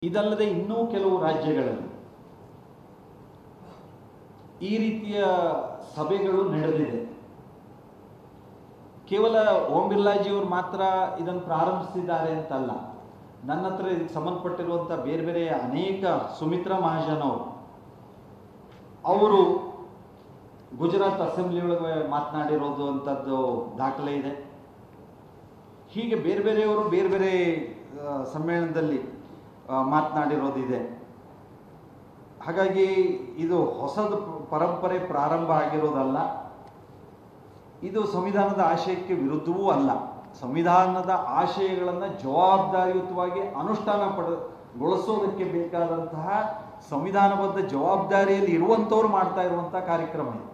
ಇದಲ್ಲದೆ ಇನ್ನೂ ಕೆಲವು ರಾಜ್ಯಗಳಲ್ಲಿ ಈ ರೀತಿಯ ಸಭೆಗಳು ನಡೆದಿದೆ ಕೇವಲ ಓಂ ಬಿರ್ಲಾಜಿಯವರು ಮಾತ್ರ ಇದನ್ನು ಪ್ರಾರಂಭಿಸಿದ್ದಾರೆ ಅಂತಲ್ಲ ನನ್ನ ಹತ್ರ ಇದಕ್ಕೆ ಸಂಬಂಧಪಟ್ಟಿರುವಂಥ ಬೇರೆ ಬೇರೆ ಅನೇಕ ಸುಮಿತ್ರಾ ಮಹಾಜನ್ ಅವರು ಅವರು ಗುಜರಾತ್ ಅಸೆಂಬ್ಲಿ ಒಳಗೆ ಮಾತನಾಡಿರೋದು ಅಂಥದ್ದು ದಾಖಲೆ ಇದೆ ಹೀಗೆ ಬೇರೆ ಬೇರೆಯವರು ಬೇರೆ ಬೇರೆ ಆ, ಸಮ್ಮೇಳನದಲ್ಲಿ ಆ, ಮಾತನಾಡಿರೋದಿದೆ ಹಾಗಾಗಿ ಇದು ಹೊಸದು ಪ- ಪರಂಪರೆ ಪ್ರಾರಂಭ ಆಗಿರೋದಲ್ಲ ಇದು ಸಂವಿಧಾನದ ಆಶಯಕ್ಕೆ ವಿರುದ್ಧವೂ ಅಲ್ಲ ಸಂವಿಧಾನದ ಆಶಯಗಳನ್ನು ಜವಾಬ್ದಾರಿಯುತವಾಗಿ ಅನುಷ್ಠಾನ ಪಡಗೊಳಿಸೋದಕ್ಕೆ ಬೇಕಾದಂತಹ ಸಂವಿಧಾನಬದ್ಧ ಜವಾಬ್ದಾರಿಯಲ್ಲಿ ಇರುವಂಥವ್ರು ಮಾಡ್ತಾ ಇರುವಂಥ ಕಾರ್ಯಕ್ರಮ ಇದು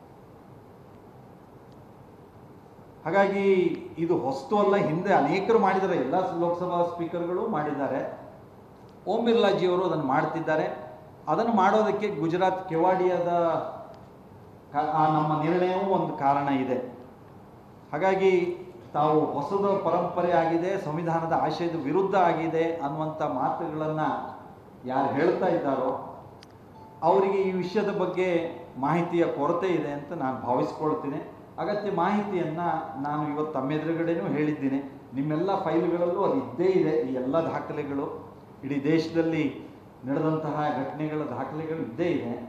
ಹಾಗಾಗಿ ಇದು ಹೊಸ್ತು ಅಲ್ಲ ಹಿಂದೆ ಅನೇಕರು ಮಾಡಿದ್ದಾರೆ ಎಲ್ಲ ಲೋಕಸಭಾ ಸ್ಪೀಕರ್ಗಳು ಮಾಡಿದ್ದಾರೆ ಓಂ ಬಿರ್ಲಾಜಿಯವರು ಅದನ್ನು ಮಾಡ್ತಿದ್ದಾರೆ ಅದನ್ನು ಮಾಡೋದಕ್ಕೆ ಗುಜರಾತ್ ಕೆವಾಡಿಯಾದ ಕ- ಆ ನಮ್ಮ ನಿರ್ಣಯವೂ ಒಂದು ಕಾರಣ ಇದೆ ಹಾಗಾಗಿ ತಾವು ಹೊಸದ ಪರಂಪರೆ ಆಗಿದೆ ಸಂವಿಧಾನದ ಆಶಯದ ವಿರುದ್ಧ ಆಗಿದೆ ಅನ್ನುವಂಥ ಮಾತುಗಳನ್ನು ಯಾರು ಹೇಳ್ತಾ ಇದ್ದಾರೋ ಅವರಿಗೆ ಈ ವಿಷಯದ ಬಗ್ಗೆ ಮಾಹಿತಿಯ ಕೊರತೆ ಇದೆ ಅಂತ ನಾನು ಭಾವಿಸ್ಕೊಳ್ತೀನಿ ಅಗತ್ಯ ಮಾಹಿತಿಯನ್ನು ನಾನು ಇವತ್ತು ತಮ್ಮೆದುರುಗಡೆನೂ ಹೇಳಿದ್ದೀನಿ ನಿಮ್ಮೆಲ್ಲ ಫೈಲ್ಗಳಲ್ಲೂ ಅದು ಇದ್ದೇ ಇದೆ ಈ ಎಲ್ಲ ದಾಖಲೆಗಳು ಇಡೀ ದೇಶದಲ್ಲಿ ನಡೆದಂತಹ ಘಟನೆಗಳ ದಾಖಲೆಗಳು ಇದ್ದೇ ಇದೆ